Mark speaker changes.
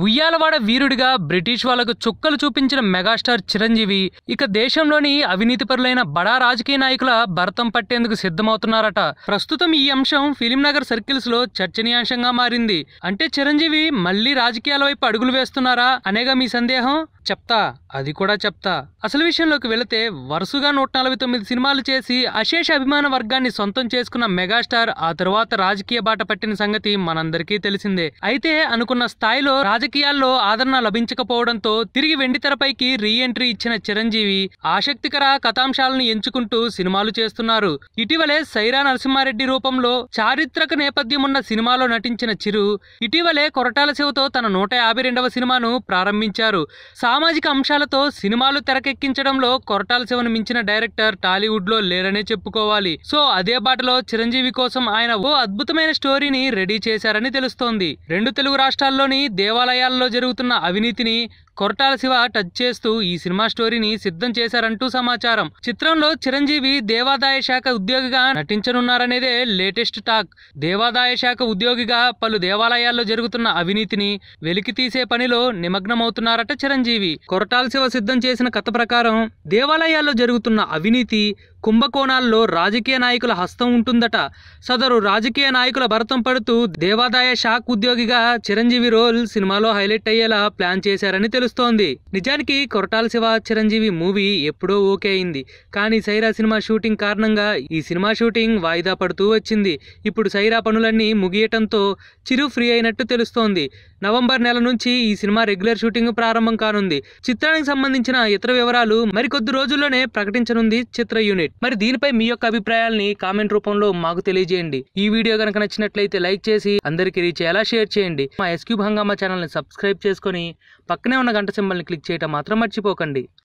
Speaker 1: Uyyalawada వీరుడిగా British వాళ్లకు చుక్కలు చూపించిన మెగాస్టార్ చిరంజీవి ఇక దేశంలోని అవినీతిపరులైన బడా రాజకీయ నాయకుల భరతం పట్టేందుకు సిద్ధమవుతున్నారట ప్రస్తుతం ఈ అంశం ఫిలిం నగర్ సర్కిల్స్ లో చర్చనీయాంశంగా మారింది అంటే చిరంజీవి మళ్ళీ రాజకీయాల వైపు అడుగులు వేస్తున్నారా అనేగా మీ సందేహం చెప్తా అది కూడా చెప్తా అసలు విషయంలోకి వెళితే వరుసగా నూట నలభై తొమ్మిది సినిమాలు చేసి అశేష అభిమాన వర్గాన్ని సొంతం చేసుకున్న మెగాస్టార్ ఆ తరువాత రాజకీయ బాట పట్టిన సంగతి మనందరికీ తెలిసిందే అయితే అనుకున్న స్థాయిలో రాజకీయాల్లో ఆదరణ లభించకపోవడంతో తిరిగి వెండితెరపైకి రీ ఎంట్రీ ఇచ్చిన చిరంజీవి ఆసక్తికర కథాంశాలను ఎంచుకుంటూ సినిమాలు చేస్తున్నారు ఇటీవలే సైరా నరసింహారెడ్డి రూపంలో చారిత్రక నేపథ్యం ఉన్న సినిమాలో నటించిన చిరు ఇటీవలే కొరటాల శివతో తన నూట యాభై రెండవ సినిమాను ప్రారంభించారు సామాజిక అంశాలతో సినిమాలు తెరకెక్కించడంలో కొరటాల శివను మించిన డైరెక్టర్ టాలీవుడ్ లో లేరనే చెప్పుకోవాలి సో అదే బాటలో చిరంజీవి కోసం ఆయన ఓ అద్భుతమైన స్టోరీని రెడీ చేశారని తెలుస్తోంది రెండు తెలుగు రాష్ట్రాల్లోని దేవాలయాల్లో జరుగుతున్న అవినీతిని కొరటాల శివ టచ్ చేస్తూ ఈ సినిమా స్టోరీని సిద్ధం చేశారంటూ సమాచారం చిత్రంలో చిరంజీవి దేవాదాయ శాఖ ఉద్యోగిగా నటించనున్నారనేదే లేటెస్ట్ టాక్ దేవాదాయ శాఖ ఉద్యోగిగా పలు దేవాలయాల్లో జరుగుతున్న అవినీతిని వెలికి తీసే పనిలో నిమగ్నమవుతున్నారట చిరంజీవి కొరటాల శివ సిద్ధం చేసిన కథ ప్రకారం దేవాలయాల్లో జరుగుతున్న అవినీతి కుంభకోణాల్లో రాజకీయ నాయకుల హస్తం ఉంటుందట సదరు రాజకీయ నాయకుల భరతం పడుతూ దేవాదాయ శాఖ ఉద్యోగిగా చిరంజీవి రోల్ సినిమాలో హైలైట్ అయ్యేలా ప్లాన్ చేశారని తెలుస్తోంది నిజానికి కొరటాల శివ చిరంజీవి మూవీ ఎప్పుడో ఓకే అయింది కానీ సైరా సినిమా షూటింగ్ కారణంగా ఈ సినిమా షూటింగ్ వాయిదా పడుతూ వచ్చింది ఇప్పుడు సైరా పనులన్నీ ముగియటంతో చిరు ఫ్రీ అయినట్టు తెలుస్తోంది నవంబర్ నెల నుంచి ఈ సినిమా రెగ్యులర్ షూటింగ్ ప్రారంభం కానుంది చిత్రానికి సంబంధించిన ఇతర వివరాలు మరికొద్ది రోజుల్లోనే ప్రకటించనుంది చిత్ర యూనిట్ మరి దీనిపై మీ యొక్క అభిప్రాయాల్ని కామెంట్ రూపంలో మాకు తెలియజేయండి ఈ వీడియో కనుక నచ్చినట్లయితే లైక్ చేసి అందరికీ రీచ్ అయ్యేలా షేర్ చేయండి మా ఎస్క్యూబ్ హంగామా ఛానల్ని సబ్స్క్రైబ్ చేసుకొని పక్కనే ఉన్న గంట సింబల్ని క్లిక్ చేయడం మాత్రం మర్చిపోకండి